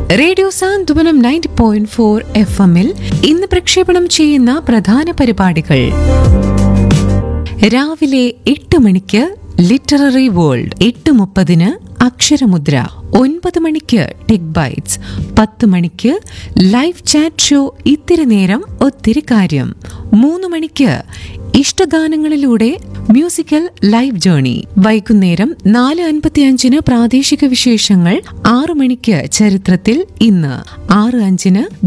radio Santhwanam ninety point four F എമ്മിൽ ഇന്ന് പ്രക്ഷേപണം ചെയ്യുന്ന പ്രധാന പരിപാടികൾ രാവിലെ എട്ട് മണിക്ക് ലിറ്റററി വേൾഡ് എട്ട് മുപ്പതിന് അക്ഷരമുദ്ര ഒൻപത് മണിക്ക് ടെക് ബൈറ്റ്സ് പത്ത് മണിക്ക് ലൈവ് ചാറ്റ് ഷോ ഇത്തിരി നേരം ഒത്തിരി കാര്യം മൂന്ന് മണിക്ക് ഇഷ്ടഗാനങ്ങളിലൂടെ മ്യൂസിക്കൽ ലൈവ് ജേണി വൈകുന്നേരം നാല് അൻപത്തിയഞ്ചിന് പ്രാദേശിക വിശേഷങ്ങൾ ആറു മണിക്ക് ചരിത്രത്തിൽ ഇന്ന് ആറ് അഞ്ചിന്